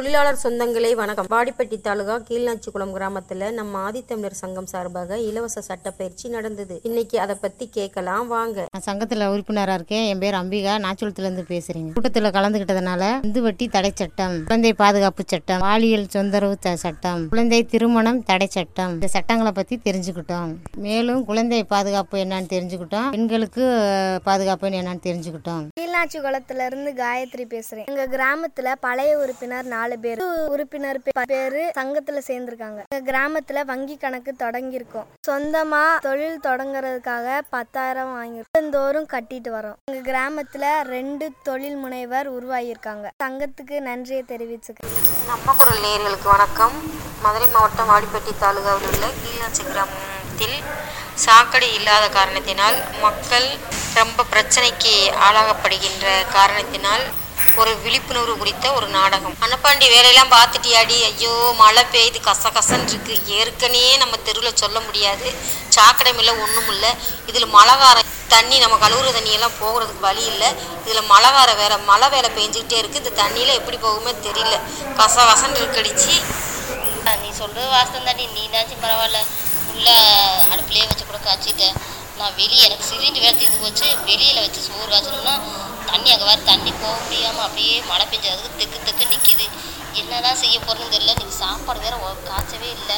தொழிலாளர் சொந்தங்களே வணக்கம் வாடிப்பட்டி தாலுகா கீழ்நாச்சிக்குளம் கிராமத்துல நம்ம ஆதித்தமிழர் சங்கம் சார்பாக இலவச சட்டப்பயிற்சி நடந்தது இன்னைக்கு அதை பத்தி கேட்கலாம் வாங்க நான் சங்கத்தில் உறுப்பினராக இருக்கேன் என் பேர் அம்பிகா நாச்சுளத்துலேருந்து பேசுகிறேங்க கூட்டத்தில் கலந்துக்கிட்டதுனால இந்து வட்டி தடை சட்டம் குழந்தை பாதுகாப்பு சட்டம் பாலியல் தொந்தரவு த- சட்டம் குழந்தை திருமணம் தடை சட்டம் இந்த சட்டங்களை பற்றி தெரிஞ்சுக்கிட்டோம் மேலும் குழந்தை பாதுகாப்பு என்னன்னு தெரிஞ்சுக்கிட்டோம் பெண்களுக்கு அஹ், பாதுகாப்புன்னு என்னன்னு தெரிஞ்சுக்கிட்டோம் கீழ்நாச்சி குளத்துல இருந்து காயத்ரி பேசுறேன் எங்க கிராமத்துல பழைய உறுப்பினர் நாலு பேர் புது உறுப்பினர் பே- பேரு சங்கத்துல சேர்ந்திருக்காங்க எங்க கிராமத்துல வங்கி கணக்கு தொடங்கியிருக்கோம் சொந்தமா தொழில் தொடங்குறதுக்காக பத்தாயிரம் வாங்கியிருக்கோம் தினந்தோறும் கட்டிட்டு வரோம் எங்க கிராமத்துல ரெண்டு தொழில் முனைவர் உருவாகியிருக்காங்க சங்கத்துக்கு நன்றியை தெரிவிச்சுக்கிறேன் நம்ம குரல் நேயர்களுக்கு வணக்கம் மதுரை மாவட்டம் வாடிப்பட்டி தாலுகாவில் உள்ள கீழ்நாச்சி கிராமத்தில் சாக்கடை இல்லாத காரணத்தினால் மக்கள் ரொம்ப பிரச்சனைக்கு ஆளாகப்படுகின்ற காரணத்தினால் ஒரு விழிப்புணர்வு குறித்த ஒரு நாடகம் அன்னப்பாண்டி வேலையெல்லாம் பார்த்துட்டியாடி ஐயோ மழை பெய்யுது கச கசன்னு இருக்கு ஏற்கனவே நம்ம தெருவில் சொல்ல முடியாது சாக்கடை இல்லை ஒன்றும் இல்லை இதில் மழை காரம் தண்ணி நம்ம கழுவுற தண்ணியெல்லாம் போகிறதுக்கு வழி இல்லை இதில் மழை காரம் வேற மழை வேலை பெஞ்சிக்கிட்டே இருக்குது இந்த தண்ணியில் எப்படி போகுமே தெரியல கச கசன்னு இருக்கடிச்சு ஆ, நீ சொல்கிறது வாஸ்தவம் தாண்டி நீனாச்சும் பரவாயில்ல உள்ள அடுப்புலேயே வச்சு கூட காய்ச்சிட்ட நான் வெளியே எனக்கு சிலிண்டர் வேறு தீர்ந்து போச்சு வெளியில் வச்சு சோறு காய்ச்சணும்னா தண்ணி அங்கே வேறு தண்ணி போக முடியாமல் அப்படியே மழை பெஞ்சதுக்கு தெக்கு தெக்கு நிற்கிது என்னதான் செய்ய போகிறேன்னு தெரியல நீ சாப்பாடு வேற ஒ- காய்ச்சவே இல்லை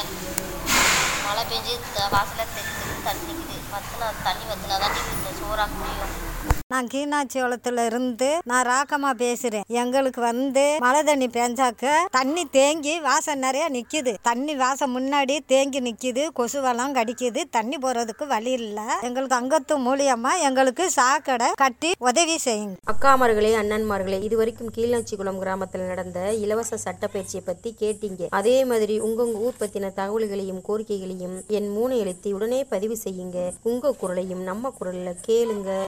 மழை பெஞ்சு த- வாசல்ல தெக்கு தெக்கு தண்ணி நிற்கிது வத்தினா தண்ணி வத்தினா தான் இந்த சோறாக்க முடியும் நான் கீழ்நாச்சியோளத்துல இருந்து நான் ராக்கமா பேசுறேன் எங்களுக்கு வந்து மழை தண்ணி பெஞ்சாக்க தண்ணி தேங்கி வாசம் நிறைய நிக்குது தண்ணி வாசம் முன்னாடி தேங்கி நிக்குது கொசுவெல்லாம் கடிக்குது தண்ணி போறதுக்கு வழி இல்லை எங்களுக்கு அங்கத்து மூலியமா எங்களுக்கு சாக்கடை கட்டி உதவி செய்யுங்க அக்காமார்களே அண்ணன்மார்களே இதுவரைக்கும் கீழ்நாச்சிக்குளம் கிராமத்தில் நடந்த இலவச சட்டப்பயிற்சியை பத்தி கேட்டீங்க அதே மாதிரி உங்க உங்க ஊர் பத்தின தகவல்களையும் கோரிக்கைகளையும் என் மூணு எழுத்தி உடனே பதிவு செய்யுங்க உங்க குரலையும் நம்ம குரல்ல கேளுங்க